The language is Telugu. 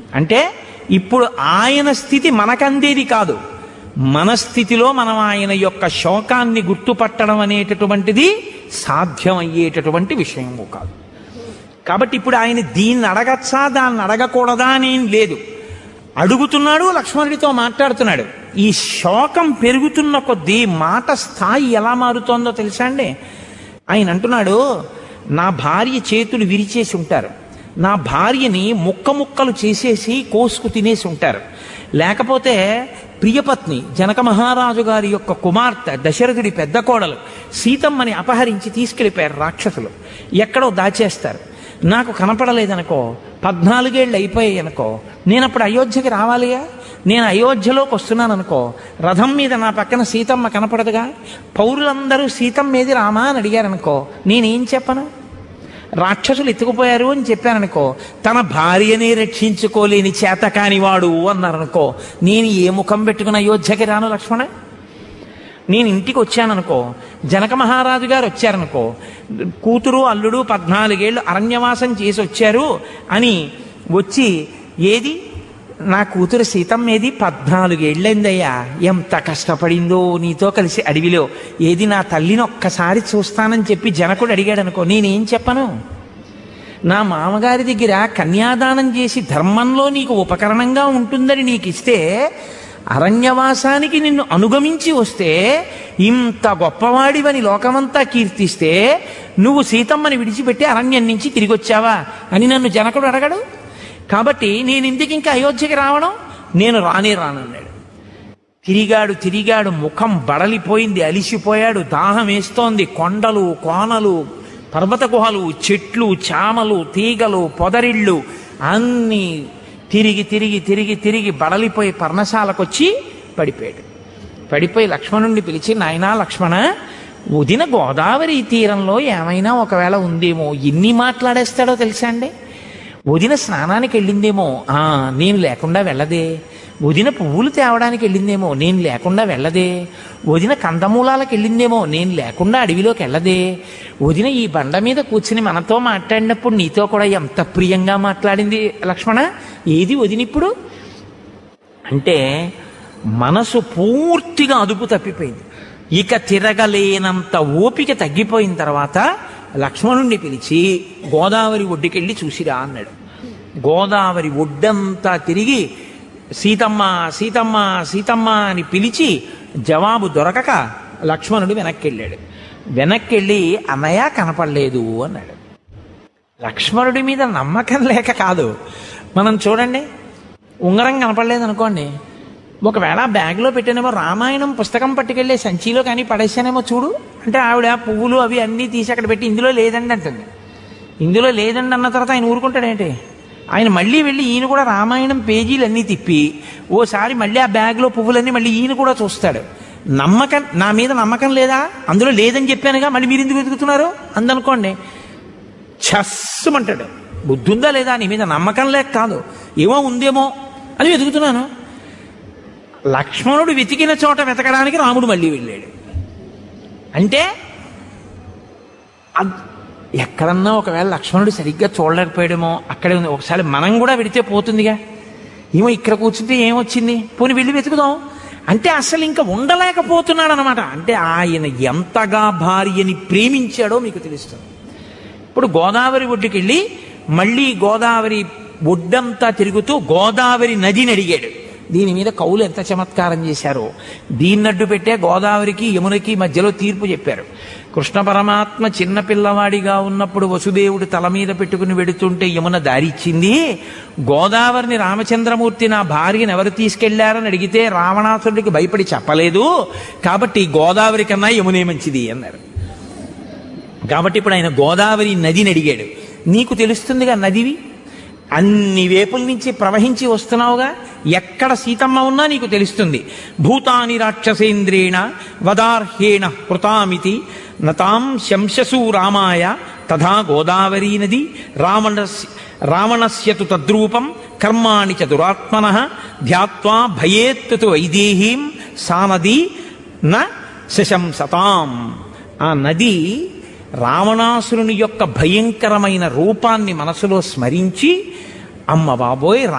అంటే ఇప్పుడు ఆయన స్థితి మనకందేది కాదు మన స్థితిలో మనం ఆయన యొక్క శోకాన్ని గుర్తుపట్టడం అనేటటువంటిది సాధ్యమయ్యేటటువంటి విషయము కాదు కాబట్టి ఇప్పుడు ఆయన దీన్ని అడగచ్చా దాన్ని అడగకూడదా అనేం లేదు అడుగుతున్నాడు లక్ష్మణుడితో మాట్లాడుతున్నాడు ఈ శోకం పెరుగుతున్న కొద్దీ మాట స్థాయి ఎలా మారుతోందో తెలుసా అండి ఆయన అంటున్నాడు నా భార్య చేతులు విరిచేసి ఉంటారు నా భార్యని ముక్క ముక్కలు చేసేసి కోసుకు తినేసి ఉంటారు లేకపోతే ప్రియపత్ని జనక మహారాజు గారి యొక్క కుమార్తె దశరథుడి పెద్ద కోడలు సీతమ్మని అపహరించి తీసుకెళ్ళిపోయారు రాక్షసులు ఎక్కడో దాచేస్తారు నాకు కనపడలేదనుకో పద్నాలుగేళ్ళు అయిపోయాయి అనుకో నేను అప్పుడు అయోధ్యకి రావాలిగా నేను అయోధ్యలోకి వస్తున్నాను అనుకో రథం మీద నా పక్కన సీతమ్మ కనపడదుగా పౌరులందరూ సీతమ్మ ఏది రామా అని అడిగారనుకో నేనేం చెప్పను రాక్షసులు ఎత్తుకుపోయారు అని చెప్పాననుకో తన భార్యనే రక్షించుకోలేని చేత కానివాడు అన్నారనుకో నేను ఏ ముఖం పెట్టుకుని అయోధ్యకి రాను లక్ష్మణ నేను ఇంటికి వచ్చాననుకో జనక మహారాజు గారు వచ్చారనుకో కూతురు అల్లుడు పద్నాలుగేళ్ళు అరణ్యవాసం చేసి వచ్చారు అని వచ్చి ఏది నా కూతురు సీతమ్మ ఏది పద్నాలుగేళ్ళైందయ్యా ఎంత కష్టపడిందో నీతో కలిసి అడవిలో ఏది నా తల్లిని ఒక్కసారి చూస్తానని చెప్పి జనకుడు అడిగాడు అనుకో నేనేం చెప్పను నా మామగారి దగ్గర కన్యాదానం చేసి ధర్మంలో నీకు ఉపకరణంగా ఉంటుందని నీకు ఇస్తే అరణ్యవాసానికి నిన్ను అనుగమించి వస్తే ఇంత గొప్పవాడివని లోకమంతా కీర్తిస్తే నువ్వు సీతమ్మని విడిచిపెట్టి అరణ్యం నుంచి తిరిగి వచ్చావా అని నన్ను జనకుడు అడగడు కాబట్టి నేను ఇందుకు ఇంకా అయోధ్యకి రావడం నేను రానే రానన్నాడు తిరిగాడు తిరిగాడు ముఖం బడలిపోయింది అలిసిపోయాడు దాహం వేస్తోంది కొండలు కోనలు పర్వత గుహలు చెట్లు చామలు తీగలు పొదరిళ్ళు అన్నీ తిరిగి తిరిగి తిరిగి తిరిగి బడలిపోయి పర్ణశాలకొచ్చి పడిపోయాడు పడిపోయి లక్ష్మణుణ్ణి పిలిచి నాయనా లక్ష్మణ ఉదిన గోదావరి తీరంలో ఏమైనా ఒకవేళ ఉందేమో ఎన్ని మాట్లాడేస్తాడో తెలుసా అండి వదిన స్నానానికి వెళ్ళిందేమో ఆ నేను లేకుండా వెళ్ళదే వదిన పువ్వులు తేవడానికి వెళ్ళిందేమో నేను లేకుండా వెళ్ళదే వదిన కందమూలాలకు వెళ్ళిందేమో నేను లేకుండా అడవిలోకి వెళ్ళదే వదిన ఈ బండ మీద కూర్చుని మనతో మాట్లాడినప్పుడు నీతో కూడా ఎంత ప్రియంగా మాట్లాడింది లక్ష్మణ ఏది వదిన ఇప్పుడు అంటే మనసు పూర్తిగా అదుపు తప్పిపోయింది ఇక తిరగలేనంత ఓపిక తగ్గిపోయిన తర్వాత లక్ష్మణుణ్ణి పిలిచి గోదావరి ఒడ్డుకెళ్ళి చూసిరా అన్నాడు గోదావరి ఒడ్డంతా తిరిగి సీతమ్మ సీతమ్మ సీతమ్మ అని పిలిచి జవాబు దొరకక లక్ష్మణుడు వెనక్కి వెళ్ళాడు వెనక్కి వెళ్ళి అన్నయ్య కనపడలేదు అన్నాడు లక్ష్మణుడి మీద నమ్మకం లేక కాదు మనం చూడండి ఉంగరం కనపడలేదు అనుకోండి ఒకవేళ బ్యాగ్లో పెట్టానేమో రామాయణం పుస్తకం పట్టుకెళ్ళే సంచిలో కానీ పడేసానేమో చూడు అంటే ఆవిడ పువ్వులు అవి అన్నీ తీసి అక్కడ పెట్టి ఇందులో లేదండి అంటుంది ఇందులో లేదండి అన్న తర్వాత ఆయన ఊరుకుంటాడేంటి ఆయన మళ్ళీ వెళ్ళి ఈయన కూడా రామాయణం పేజీలన్నీ తిప్పి ఓసారి మళ్ళీ ఆ బ్యాగ్లో పువ్వులన్నీ మళ్ళీ ఈయన కూడా చూస్తాడు నమ్మకం నా మీద నమ్మకం లేదా అందులో లేదని చెప్పానుగా మళ్ళీ మీరు ఎందుకు వెతుకుతున్నారు అందనుకోండి చస్సుమంటాడు బుద్ధి ఉందా లేదా నీ మీద నమ్మకం లేక కాదు ఏమో ఉందేమో అని వెతుకుతున్నాను లక్ష్మణుడు వెతికిన చోట వెతకడానికి రాముడు మళ్ళీ వెళ్ళాడు అంటే అద్- ఎక్కడన్నా ఒకవేళ లక్ష్మణుడు సరిగ్గా చూడలేకపోయాడేమో అక్కడే ఉంది ఒకసారి మనం కూడా వెడితే పోతుందిగా ఏమో ఇక్కడ కూర్చుంటే ఏమొచ్చింది పోనీ వెళ్ళి వెతుకుదాం అంటే అసలు ఇంకా ఉండలేకపోతున్నాడు అనమాట అంటే ఆయన ఎంతగా భార్యని ప్రేమించాడో మీకు తెలుస్తుంది ఇప్పుడు గోదావరి ఒడ్డుకి వెళ్ళి మళ్ళీ గోదావరి ఒడ్డంతా తిరుగుతూ గోదావరి నదిని అడిగాడు దీని మీద కవులు ఎంత చమత్కారం చేశారో దీన్నడ్డు పెట్టే గోదావరికి యమునకి మధ్యలో తీర్పు చెప్పారు కృష్ణ పరమాత్మ చిన్న పిల్లవాడిగా ఉన్నప్పుడు వసుదేవుడు తల మీద పెట్టుకుని వెడుతుంటే యమున దారిచ్చింది గోదావరిని రామచంద్రమూర్తి నా భార్యను ఎవరు తీసుకెళ్లారని అడిగితే రావణాసురుడికి భయపడి చెప్పలేదు కాబట్టి గోదావరి కన్నా యమునే మంచిది అన్నారు కాబట్టి ఇప్పుడు ఆయన గోదావరి నదిని అడిగాడు నీకు తెలుస్తుందిగా నదివి అన్ని వేపుల నుంచి ప్రవహించి వస్తున్నావుగా ఎక్కడ సీతమ్మ ఉన్నా నీకు తెలుస్తుంది భూతాని రాక్షసేంద్రేణ వదార్హేణ కృతామితి నతాం శంశసు రామాయ తథా గోదావరీ నది రావణస్య రావణస్యతు తద్రూపం కర్మాణి చ దురాత్మన ధ్యాత్వా భయేత్తు వైదేహీం సా నది న శశంసతాం ఆ నది రావణాసురుని యొక్క భయంకరమైన రూపాన్ని మనసులో స్మరించి అమ్మ బాబోయ్